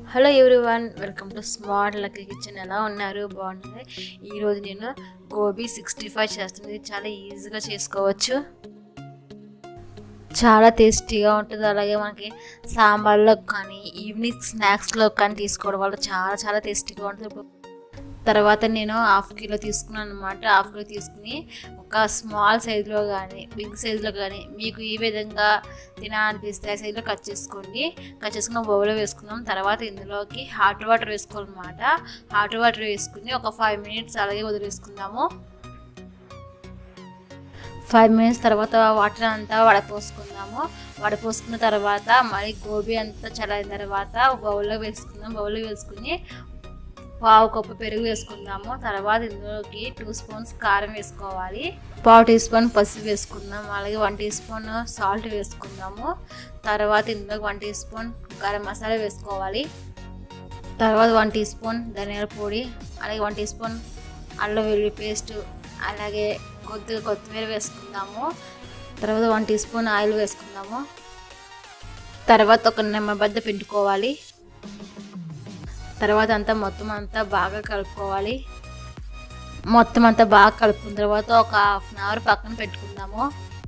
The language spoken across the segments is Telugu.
hello everyone welcome to smart lucky kitchen ఎలా ఉన్నారు బాగున్నారు ఈరోజు నేను గోబీ సిక్స్టీ ఫైవ్ చేస్తుంది చాలా ఈజీగా చేసుకోవచ్చు చాలా టేస్టీగా ఉంటుంది అలాగే మనకి సాంబార్లో కానీ ఈవినింగ్ స్నాక్స్లో కానీ తీసుకోవడం వల్ల చాలా చాలా టేస్టీగా ఉంటుంది తర్వాత నేను హాఫ్ కిలో తీసుకున్నాను అనమాట హాఫ్ కిలో తీసుకుని ఒక స్మాల్ సైజులో కానీ బిగ్ సైజులో కానీ మీకు ఈ విధంగా తినాలనిపిస్తే ఆ సైజులో కట్ చేసుకోండి కట్ చేసుకుని బౌల్లో వేసుకుందాం తర్వాత ఇందులోకి హాట్ వాటర్ వేసుకోవాలన్నమాట హాట్ వాటర్ వేసుకుని ఒక ఫైవ్ మినిట్స్ అలాగే వదిలేసుకుందాము ఫైవ్ మినిట్స్ తర్వాత వాటర్ అంతా వడపోసుకుందాము వడపోసుకున్న తర్వాత మళ్ళీ గోబీ అంతా చల్లిన తర్వాత బౌల్లో వేసుకుందాం బౌల్లో వేసుకుని పావు కప్పు పెరుగు వేసుకుందాము తర్వాత ఇందులోకి టూ స్పూన్స్ కారం వేసుకోవాలి పావు టీ స్పూన్ పసుపు వేసుకుందాం అలాగే వన్ టీ స్పూన్ సాల్ట్ వేసుకుందాము తర్వాత ఇందులోకి one teaspoon garam masala వేసుకోవాలి తర్వాత వన్ టీ స్పూన్ ధనియాల పొడి అలాగే వన్ టీ స్పూన్ అల్లం వెల్లుల్లి పేస్ట్ అలాగే కొద్దిగా కొత్తిమీర వేసుకుందాము తర్వాత వన్ టీ స్పూన్ ఆయిల్ వేసుకుందాము తర్వాత ఒక నిమ్మబద్ద పిండుకోవాలి తర్వాత అంతా మొత్తం అంతా బాగా కలుపుకోవాలి మొత్తం అంతా బాగా కలుపుకున్న తర్వాత ఒక హాఫ్ అన్ అవర్ పక్కన పెట్టుకుందాము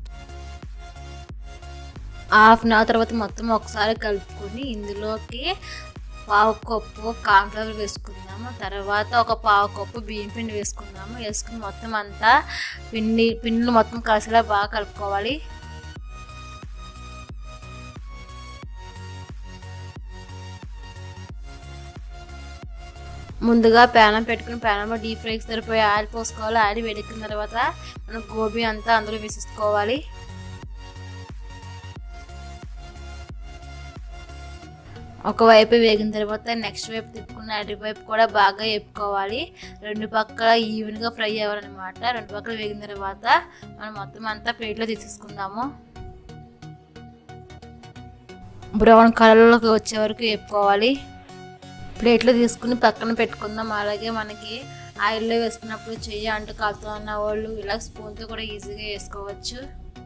హాఫ్ అన్ అవర్ తర్వాత మొత్తం ఒకసారి కలుపుకొని ఇందులోకి పావు కప్పు కార్న్ఫ్లవర్ వేసుకుందాము తర్వాత ఒక పావు కప్పు బియ్యం పిండి వేసుకుందాము వేసుకుని మొత్తం అంతా పిండి పిండిలు మొత్తం కలిసేలా బాగా కలుపుకోవాలి ముందుగా ప్యానం పెట్టుకుని ప్యానంలో డీప్ ఫ్రైకి సరిపోయి ఆయిల్ పోసుకోవాలి ఆయిల్ వేడెక్కిన తర్వాత మనం గోబీ అంతా అందులో వేసేసుకోవాలి ఒకవైపు వేగిన తర్వాత నెక్స్ట్ వైపు తిప్పుకున్న అటువైపు కూడా బాగా వేపుకోవాలి రెండు పక్కల ఈవెన్గా ఫ్రై అవ్వాలన్నమాట రెండు పక్కల వేగిన తర్వాత మనం మొత్తం అంతా ప్లేట్లో తీసేసుకుందాము బ్రౌన్ కలర్లోకి వచ్చే వరకు వేపుకోవాలి ప్లేట్లో తీసుకుని పక్కన పెట్టుకుందాం అలాగే మనకి ఆయిల్లో వేసుకున్నప్పుడు చెయ్యి అంటు కాలుతూ ఉన్న వాళ్ళు ఇలా స్పూన్తో కూడా ఈజీగా వేసుకోవచ్చు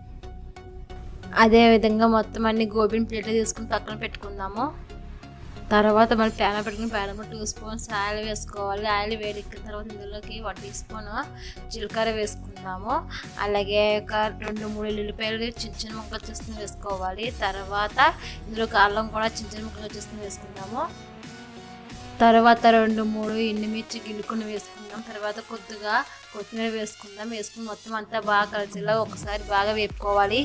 అదే విధంగా మొత్తం అన్ని గోబీని ప్లేట్లో తీసుకుని పక్కన పెట్టుకుందాము తర్వాత మనం ప్యాన్ పెట్టుకుని ప్యాన్లో టూ స్పూన్స్ ఆయిల్ వేసుకోవాలి ఆయిల్ వేడెక్కిన తర్వాత ఇందులోకి వన్ టీ స్పూన్ జీలకర్ర వేసుకుందాము అలాగే ఒక రెండు మూడు ఎల్లిపాయలు చిన్న చిన్న ముక్కలు చేసుకుని వేసుకోవాలి తర్వాత ఇందులోకి అల్లం కూడా చిన్న చిన్న ముక్కలు చేసుకుని వేసుకుందాము తర్వాత రెండు మూడు ఎండుమిర్చి గిల్లుకుని వేసుకుందాం తర్వాత కొద్దిగా కొత్తిమీర వేసుకుందాం వేసుకుని మొత్తం అంతా బాగా కలిసేలా ఒకసారి బాగా వేపుకోవాలి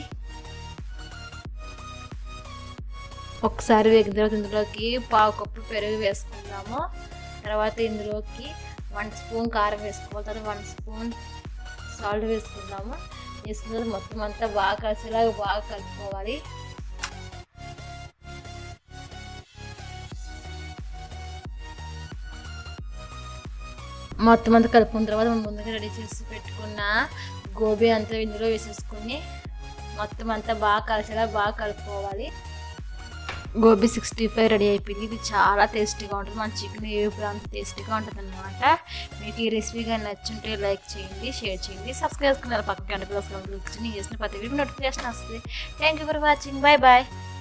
ఒకసారి వేగిన తర్వాత ఇందులోకి పావు కప్పు పెరుగు వేసుకుందాము తర్వాత ఇందులోకి వన్ స్పూన్ కారం వేసుకోవాలి తర్వాత వన్ స్పూన్ సాల్ట్ వేసుకుందాము వేసుకున్న తర్వాత మొత్తం అంతా బాగా కలిసేలా బాగా కలుపుకోవాలి మొత్తం అంతా కలుపుకున్న తర్వాత మనం ముందుగా రెడీ చేసి పెట్టుకున్న గోబీ అంతా ఇందులో వేసేసుకుని మొత్తం అంతా బాగా కలిసేలా బాగా కలుపుకోవాలి గోబీ సిక్స్టీ ఫైవ్ రెడీ అయిపోయింది ఇది చాలా టేస్టీగా ఉంటుంది మన చికెన్ వేపుడు అంత టేస్టీగా ఉంటుంది అనమాట మీకు ఈ రెసిపీ కానీ నచ్చుంటే లైక్ చేయండి షేర్ చేయండి సబ్స్క్రైబ్ చేసుకున్నారు పక్కన గంట క్లిక్ చేసిన ప్రతి వీడియో నోటిఫికేషన్ వస్తుంది thank you for watching bye bye